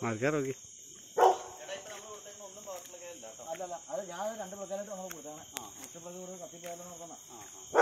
മഴക്കാർ നോക്കി അല്ലല്ല അത് ഞാൻ രണ്ട് പ്രകാരമായിട്ട് നമ്മൾ കൊടുത്താണ് ഒറ്റ പ്രകാരം കത്തിക്കാരെന്ന് നോക്കുന്ന